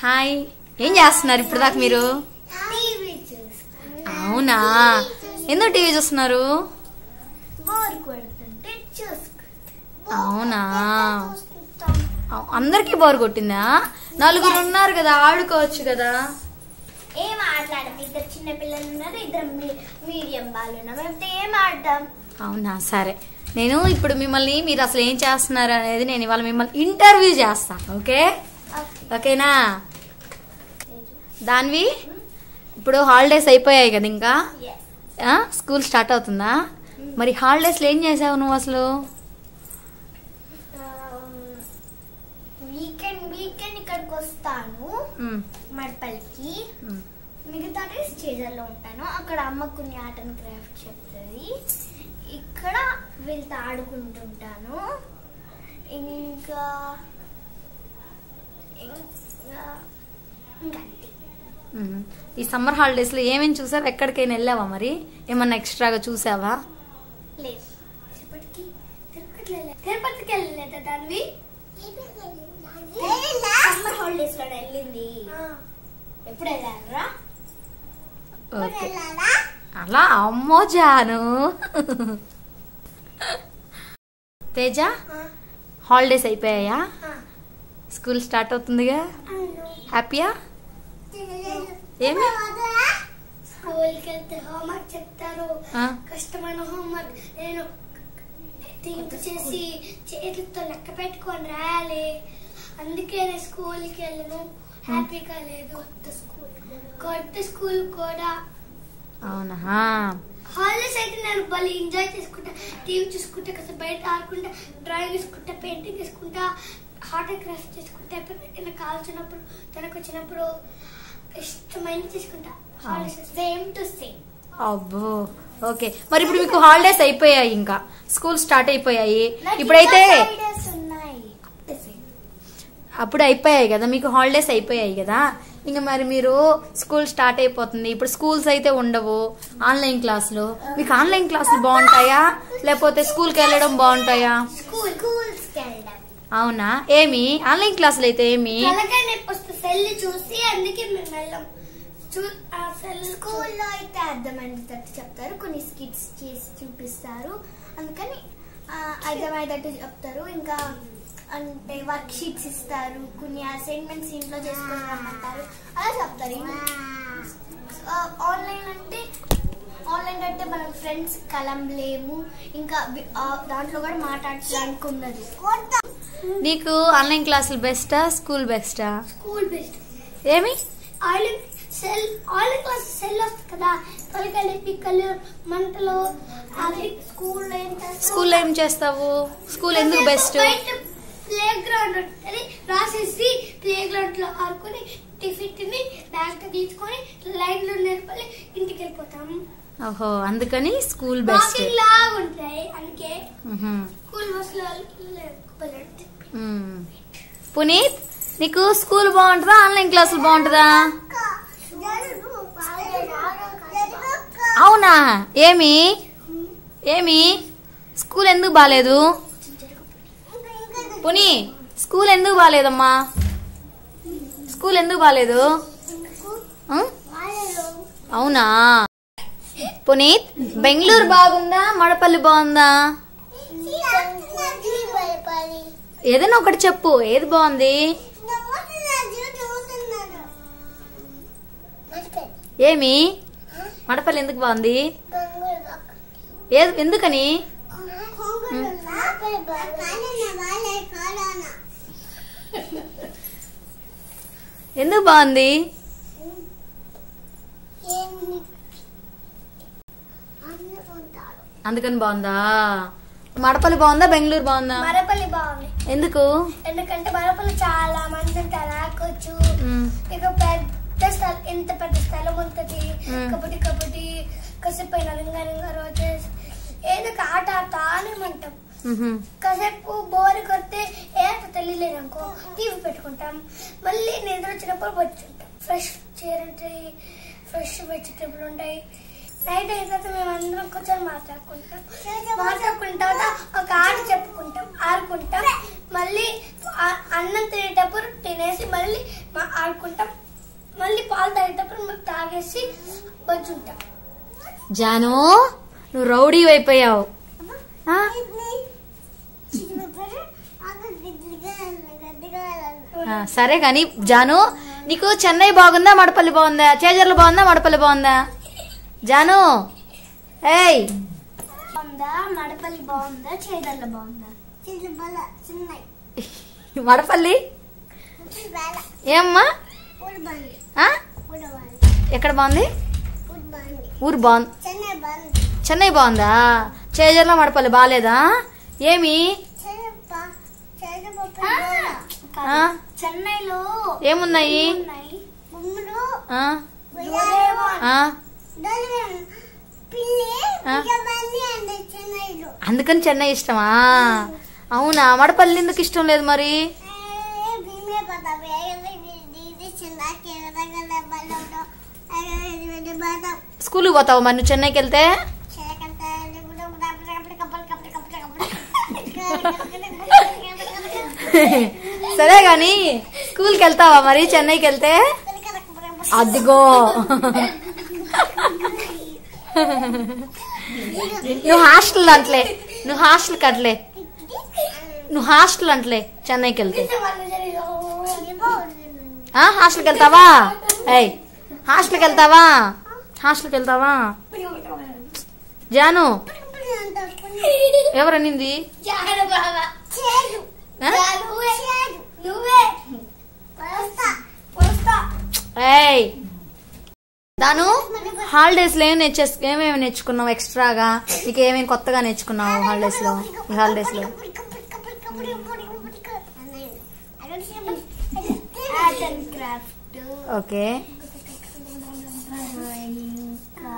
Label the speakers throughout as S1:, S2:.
S1: Hi ఏం చేస్తున్నారు ఇప్పుడు దాకా మీరు
S2: టీవీ చూసుకుని
S1: అవునా ఎందుకు టీవీ చూస్తున్నారు
S2: బోర్ కొడుతుంటే చూసుకుంటాం
S1: అవునా
S2: చూసుకుంటాం
S1: అవ్- అందరికీ బోర్ కొట్టిందా నలుగురు ఉన్నారు కదా ఆడుకోవచ్చు కదా
S2: ఏం ఆటలాడము ఇద్దరు చిన్న పిల్లలు ఉన్నారు ఇద్దరు మీ- మీడియం వాళ్ళు ఉన్నారు మేమైతే ఏం ఆడతాం
S1: అవునా సరే నేను ఇప్పుడు మిమ్మల్ని మీరు అసలు ఏం చేస్తున్నారు అనేది నేను ఇవాళ మిమ్మల్ని ఇంటర్వ్యూ చేస్తా ఓకే ఓకేనా దానివి ఇప్పుడు హాలిడేస్ అయిపోయాయి కదా ఇంకా
S2: Yes.
S1: ఆ, స్కూల్ స్టార్ట్ అవుతుందా మరి హాలిడేస్లో ఏం చేసావు నువ్వు అసలు
S2: వీకెండ్ వీకెండ్ ఇక్కడికి వస్తాను
S1: ఉమ్,
S2: మడపల్లికి
S1: ఉమ్.
S2: మిగతా డేస్ చేజర్లో ఉంటాను అక్కడ అమ్మ కొన్ని ఆర్ట్ అండ్ క్రాఫ్ట్ చెప్తుంది ఇక్కడ వీళ్ళతో ఆడుకుంటుంటాను ఇంకా ఇంకా ఇంకా అంతే.
S1: ఉమ్. ఈ సమ్మర్ హాలిడేస్ లో ఏమేమి చూసావు ఎక్కడికైనా వెళ్ళావా మరి ఏమన్నా ఎక్స్ట్రాగా చూసావా
S2: లేదు తిరుపతికి తిరుపతికి వెళ్ళలేదు తిరుపతికి వెళ్ళలేదా దానివి సమ్మర్ హాలిడేస్ లో వెళ్ళింది ఎప్పుడు వెళ్ళారా
S1: ఓకే అలా అమ్మో జాను తేజ హాలిడేస్ అయిపోయాయా స్కూల్ స్టార్ట్ అవుతుందిగా హ్యాపీయా ఏమి
S2: స్కూల్కి వెళ్తే హోంవర్క్ చెప్తారు
S1: ఆ.
S2: కష్టమైన హోంవర్క్ నేను థింక్ చేసి చేతులతో లెక్క పెట్టుకొని రాయాలి అందుకే నేను స్కూల్కి వెళ్ళను హ్యాపీగా లేదు కొత్త స్కూల్ కొత్త స్కూల్ కూడా
S1: అవునా
S2: హాలిడేస్ అయితే నేను భలే ఎంజాయ్ చేసుకుంటా టీవీ చూసుకుంటా కాస్త బయట ఆడుకుంటా డ్రాయింగ్ చేసుకుంటా పెయింటింగ్ చేసుకుంటా హార్ట్ అండ్ క్రాఫ్ట్ చేసుకుంటా ఎప్పుడైనా నాకు కావాల్సినప్పుడు తనకు వచ్చినప్పుడు ఇష్టమైన చేసుకుంటా హాలిడేస్ సేమ్ టు సేమ్
S1: అబ్బో ఓకే మరి ఇప్పుడు మీకు హాలిడేస్ అయిపోయాయి ఇంకా స్కూల్ స్టార్ట్ అయిపోయాయి ఇప్పుడైతే
S2: ఉన్నాయి
S1: అప్పుడు అయిపోయాయి కదా మీకు హాలిడేస్ అయిపోయాయి కదా ఇంకా మరి మీరు స్కూల్ స్టార్ట్ అయిపోతుంది ఇప్పుడు స్కూల్స్ అయితే ఉండవు ఆన్లైన్ క్లాసులు మీకు ఆన్లైన్ క్లాసులు బాగుంటాయా లేకపోతే స్కూల్కి వెళ్ళడం బాగుంటాయా
S2: స్కూల్ స్కూల్స్ కి వెళ్ళడం
S1: అవునా ఏమి ఆన్లైన్ క్లాసులు అయితే ఏమి
S2: తలకాయ నొప్పి వస్తే సెల్ చూసి అందుకే మేము వెళ్ళాం చూ ఆ సెల్ స్కూల్లో అయితే అర్థమయ్యేటట్టు చెప్తారు కొన్ని స్కిట్స్ చేసి చూపిస్తారు అందుకని ఆ, అర్థమయ్యేటట్టు చెప్తారు ఇంకా అంటే వర్క్ షీట్స్ ఇస్తారు కొన్ని అసైన్మెంట్స్ ఇంట్లో చేసుకొని రమ్మంటారు అలా చెప్తారు ఆన్లైన్ అంటే ఆన్లైన్ అంటే మనం ఫ్రెండ్స్ కలంలేము ఇంకా వి- ఆ, దాంట్లో కూడా మాట్లాడడానికి ఉన్నది
S1: నీకు ఆన్లైన్ క్లాసులు బెస్టా స్కూల్ బెస్టా
S2: స్కూల్ బెస్ట్
S1: ఏమి
S2: ఆయిలింగ్ సెల్ ఆయిలింగ్ క్లాస్ సెల్ వస్తుంది కదా తొలగలి పిక్కలు మంటలు అది స్కూల్ ఏం చేస్తాం?
S1: స్కూల్లో ఏం చేస్తావు స్కూల్ ఎందుకు బెస్ట్
S2: బయట ప్లే గ్రౌండ్ ఉంటుంది రాసేసి ప్లే గ్రౌండ్ లో ఆడుకొని టిఫిన్ తిని బ్యాగ్ తీసుకొని లైన్ లో నిలబడి ఇంటికి వెళ్ళిపోతాం
S1: ఓహో అందుకని స్కూల్ బెస్ట్
S2: వాకింగ్ లాగా ఉంటాయి అందుకే
S1: మ్హూ.
S2: స్కూల్ బస్ లో లేకపోతే
S1: మ్మ్. పునీత్ నీకు స్కూల్ బాగుంటుందా ఆన్లైన్ క్లాసులు బాగుంటుందా అవునా ఏమి ఏమి స్కూల్ ఎందుకు బాగాలేదు పుని స్కూల్ ఎందుకు బాగాలేదమ్మా స్కూల్ ఎందుకు బాగాలేదు ఆ? అవునా పునీత్ బెంగళూరు బాగుందా మడపల్లి బాగుందా ఏదైనా ఒకటి చెప్పు ఏది బాగుంది ఏమి మడపల్లి ఎందుకు బాగుంది ఏది ఎందుకని ఎందుకు బాగుంది అందుకని బాగుందా మడపల్లి బాగుందా బెంగళూరు బాగుందా
S2: మరపల్లి బాగుంది
S1: ఎందుకు
S2: ఎందుకంటే మరపల్లి చాలా మంది ఉంటారు ఆకొచ్చు
S1: మ్మ్.
S2: ఇక పెద్ద స్థలం ఎంత పెద్ద స్థలం ఉంటుంది
S1: మ్మ్.
S2: కబడ్డీ కబడ్డీ కాసేపు అయినా రింగా రింగా రోజెస్ ఏదో ఒక ఆట ఆడతానేమంటాం
S1: మ్హూ.
S2: కాసేపు బోర్ కొడితే ఏ ఆట తెలియలేదు అనుకో టీవీ పెట్టుకుంటాం మళ్ళీ నిద్ర వచ్చినప్పుడు వచ్చుంటాం ఫ్రెష్ చీర ఉంటాయి ఫ్రెష్ వెజిటేబుల్ ఉంటాయి నైట్ అయిన తర్వాత మేము అందరం కూర్చొని మాట్లాడుకుంటాం మాట్లాడుకున్న తర్వాత ఒక ఆట చెప్పుకుంటాం ఆడుకుంటాం మళ్ళీ ఆ- అన్నం తినేటప్పుడు తినేసి మళ్ళీ మా ఆడుకుంటాం మళ్ళీ పాలు తాగేటప్పుడు మేము తాగేసి బజ్జుంటాం
S1: జాను నువ్వు రౌడీ అయిపోయావు ఆ? ఆ, సరే కానీ జాను నీకు చెన్నై బాగుందా మడపల్లి బాగుందా చేజర్లు బాగుందా మడపల్లి బాగుందా జాను ఏయ్
S2: బాగుందా మడపల్లి బాగుందా చేదల్ల బాగుందా
S1: మడపల్లి ఏమ్మా ఆ? ఎక్కడ బాగుంది ఊరు బాగుంది
S2: చెన్నై బాగుంది
S1: చెన్నై బాగుందా చేజర్లో మడపల్లి బాగాలేదా ఏమి ఆ?
S2: చెన్నైలో
S1: ఏమున్నాయి
S2: ఉన్నాయి బొమ్మలు
S1: ఆ?
S2: డోరేమోన్,
S1: ఆ?
S2: డోరేమోన్, పిల్లి
S1: ఆ?
S2: ఇవన్నీ ఉన్నాయి చెన్నైలో
S1: అందుకని చెన్నై ఇష్టమా అవునా మడపల్లి ఎందుకు ఇష్టం లేదు మరి
S2: ఏ, భీమే పద, వేగంగా ఇది- ఇది చిన్న కిరదగల బలంలో, అది బాదం.
S1: స్కూల్కి పోతావు మరి నువ్వు చెన్నైకి వెళ్తే
S2: చిలకంత ఇప్పుడు కప్పటి కప్పటి కప్పటి కప్పటి కప్పటి కప్పటి.
S1: సరే గాని స్కూల్కి వెళ్తావా మరి చెన్నైకి వెళ్తే అదిగో నువ్వు హాస్టల్ అంటలే నువ్వు హాస్టల్ కట్లే నువ్వు హాస్టల్ అంటలే చెన్నైకి వెళ్తే ఆ హాస్టల్కి వెళ్తావా ఏయ్ హాస్టల్కి వెళ్తావా హాస్టల్కి వెళ్తావా జాను ఎవరనింది
S2: జాను బాబా చేదు
S1: ఆ?
S2: నువ్వే నువ్వే వస్తా వస్తా
S1: ఏయ్ దాను హాలిడేస్ లో ఏం నేర్చే ఏమేమి నేర్చుకున్నావు ఎక్స్ట్రాగా నీకు ఏమేమి కొత్తగా నేర్చుకున్నావు హాలిడేస్ లో ఈ హాలిడేస్ లో
S2: ఆర్ట్ అండ్ క్రాఫ్ట్
S1: ఓకే
S2: ఇంకా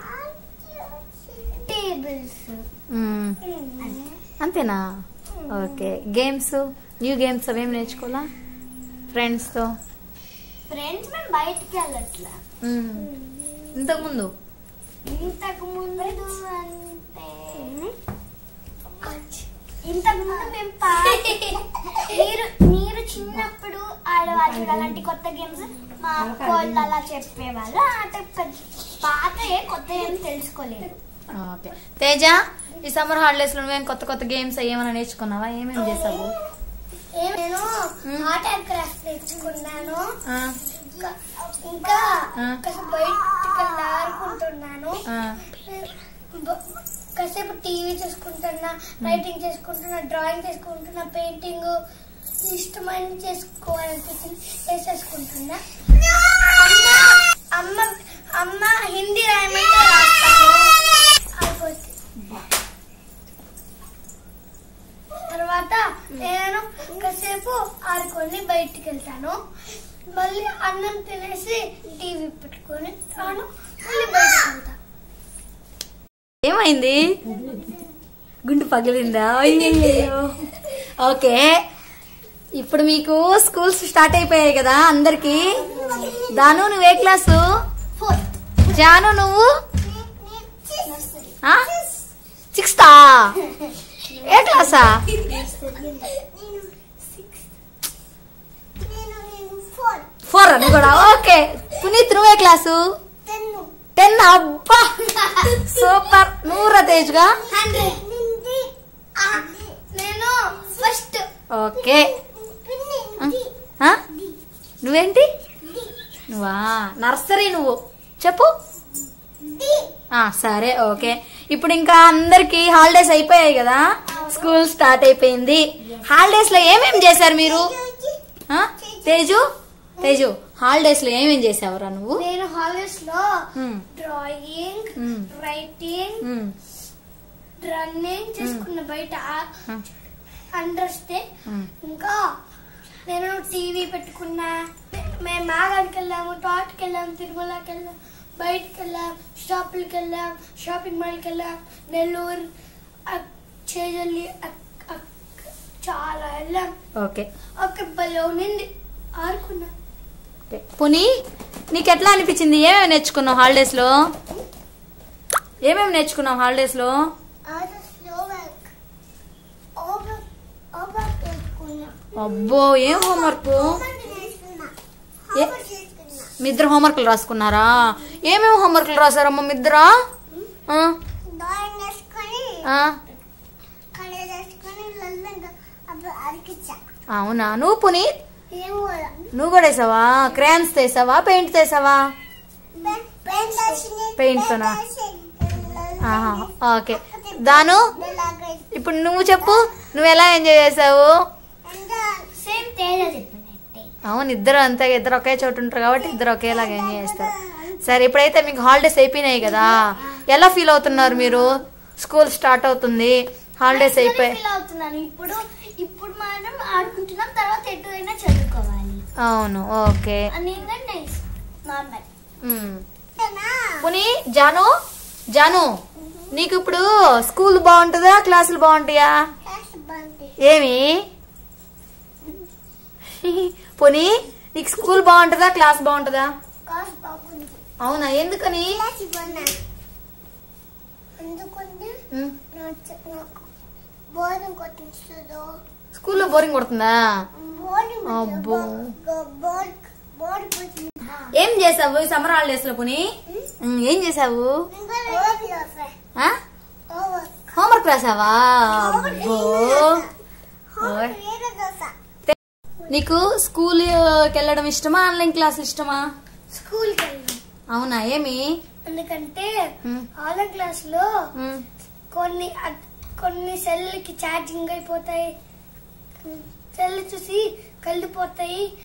S2: టేబుల్స్
S1: మ్మ్. అంతేనా ఓకే గేమ్స్ న్యూ గేమ్స్ అవేం నేర్చుకోవాలా ఫ్రెండ్స్ తో
S2: ఫ్రెండ్స్ మేము బయటికి వెళ్ళట్లా
S1: మ్మ్. ఇంతకుముందు
S2: ఇంతకు ముందు అంటే ఇంతకు ముందు మేము పా- మీరు మీరు చిన్నప్పుడు ఆడవాళ్ళు అలాంటి కొత్త గేమ్స్ మా అక్కోళ్ళు అలా చెప్పేవాళ్ళు అంటే పెద్ద- పాత ఏ కొత్త ఏం తెలుసుకోలేదు
S1: ఓకే తేజ ఈ సమ్మర్ హాలిడేస్ లో నువ్వేం కొత్త కొత్త గేమ్స్ ఏమైనా నేర్చుకున్నావా ఏమేమి చేసావు
S2: నేను ఆర్ట్ అండ్ క్రాఫ్ట్ నేర్చుకున్నాను
S1: ఆ,
S2: ఇంకా ఇంకా
S1: ఆ.
S2: కాసేపు బయటికి వెళ్ళి ఆడుకుంటున్నాను
S1: ఆ,
S2: బ- కాసేపు టీవీ చూసుకుంటున్నా రైటింగ్ చేసుకుంటున్నా డ్రాయింగ్ చేసుకుంటున్నా పెయింటింగ్ ఇష్టమైన చేసుకోవాలనిపించింది వేసేసుకుంటున్నా అమ్మ అమ్మ అమ్మ హిందీ రాయమంటే రాస్తాను అయిపోతుంది తర్వాత నేను కాసేపు ఆడుకొని బయటికి వెళ్తాను మళ్ళీ అన్నం తినేసి టీవీ పెట్టుకొని తాను మళ్ళీ బయటికి వెళ్తాను
S1: ఏమైంది గుండు పగిలిందా అయ్యయ్యో ఓకే ఇప్పుడు మీకు స్కూల్స్ స్టార్ట్ అయిపోయాయి కదా అందరికి దాను నువ్వు ఏ క్లాసు
S2: ఫోర్త్
S1: జాను నువ్వు ఆ? సిక్స్తా ఏ క్లాసా ఫోర్ అని కూడా ఓకే పునీత్ నువ్వే క్లాసు టెన్ అబ్బా సూపర్ నూరా తేజ్గా
S2: నేను ఫస్ట్
S1: ఓకే ఆ? నువ్వేంటి నువ్వా నర్సరీ నువ్వు చెప్పు ఆ సరే ఓకే ఇప్పుడు ఇంకా అందరికి హాలిడేస్ అయిపోయాయి కదా స్కూల్ స్టార్ట్ అయిపోయింది హాలిడేస్ లో ఏమేం చేశారు మీరు ఆ? తేజు తేజు హాలిడేస్ లో ఏమేం చేసావురా నువ్వు
S2: నేను హాలిడేస్ లో
S1: Hmm.
S2: Drawing
S1: Hmm.
S2: రైటింగ్
S1: ఉమ్,
S2: రన్నింగ్ చేసుకున్న బయట
S1: Hmm.
S2: అండర్స్టే
S1: Hmm.
S2: ఇంకా నేను టీవీ పెట్టుకున్నా మేము మాగాడికి వెళ్ళాము తోటకి వెళ్ళాము తిరుమలకి వెళ్ళాం బయటికి వెళ్ళాం షాపులకి వెళ్ళాం షాపింగ్ మాల్కి వెళ్ళాం నెల్లూరు అక్- చేజల్లి అక్- అక్- చాలా వెళ్ళాం
S1: ఓకే
S2: ఒక భలే ఉన్నింది ఆడుకున్నా
S1: ఓకే. పుని నీకు ఎట్లా అనిపించింది ఏమేమి నేర్చుకున్నావు హాలిడేస్ లో ఏమేమి నేర్చుకున్నావు హాలిడేస్ లో అబ్బో ఏం హోంవర్క్ మీ ఇద్దరు హోంవర్క్లు రాసుకున్నారా ఏమేమి హోంవర్క్లు రాసారమ్మా మీ ఇద్దరా ఆ?
S2: డ్రాయింగ్ వేసుకొని
S1: ఆ?
S2: కలర్ వేసుకొని లల్లంగా అప్పుడు అరికిచ్చా
S1: అవునా నువ్వు పునీత్
S2: ఏం కూడా
S1: నువ్వు కూడా వేసావా క్రేన్స్ తీసావా పెయింట్ తీసావా Paint తోనా? ఆహా, ఓకే దాను ఇప్పుడు నువ్వు చెప్పు నువ్వు ఎలా ఎంజాయ్ చేసావు
S2: సేమ్ తేడా చెప్పినట్టే
S1: అవును ఇద్దరు అంతే ఇద్దరు ఒకే చోటు ఉంటారు కాబట్టి ఇద్దరు ఒకేలాగా ఎంజాయ్ చేస్తారు సరే ఇప్పుడైతే మీకు హాలిడేస్ అయిపోయినాయి కదా ఎలా ఫీల్ అవుతున్నారు మీరు స్కూల్ స్టార్ట్ అవుతుంది హాలిడేస్ అయిపోయి
S2: ఫీల్ అవుతున్నాను ఇప్పుడు ఇప్పుడు మనం ఆడుకుంటున్నాం తర్వాత ఎటు అయినా చదువుకోవాలి
S1: అవును ఓకే
S2: అని ఏంటంటే నార్మల్
S1: ఉమ్. పుని జాను జాను నీకు ఇప్పుడు స్కూల్ బాగుంటుందా క్లాసులు బాగుంటాయా ఏమి పుని నీకు స్కూల్ బాగుంటుందా క్లాస్ బాగుంటుందా
S2: కాస్ట్ బాగుంది
S1: అవునా ఎందుకని
S2: ఎందుకంటే
S1: ఉమ్.
S2: నాకు బోర్డింగ్ కొట్టిస్తుందో
S1: స్కూల్లో బోరింగ్ కొడుతుందా
S2: బోర్డింగ్
S1: అబ్బో.
S2: బోర్డ్ బోర్డ్ కొట్టింది
S1: ఏం చేసావు ఈ సమ్మర్ హాలిడేస్ లో పుని ఉమ్, ఏం చేసావు ఆ? హోంవర్క్ రాసావా అబ్బో ఓయ్. నీకు స్కూల్ వెళ్ళడం ఇష్టమా ఆన్లైన్ క్లాసులు ఇష్టమా
S2: స్కూల్కి వెళ్ళాం
S1: అవునా ఏమి
S2: ఎందుకంటే
S1: ఉమ్,
S2: ఆన్లైన్ క్లాస్ లో
S1: ఉమ్.
S2: కొన్ని అద్- కొన్ని సెల్ కి ఛార్జింగ్ అయిపోతాయి సెల్ చూసి కళ్ళు పోతాయి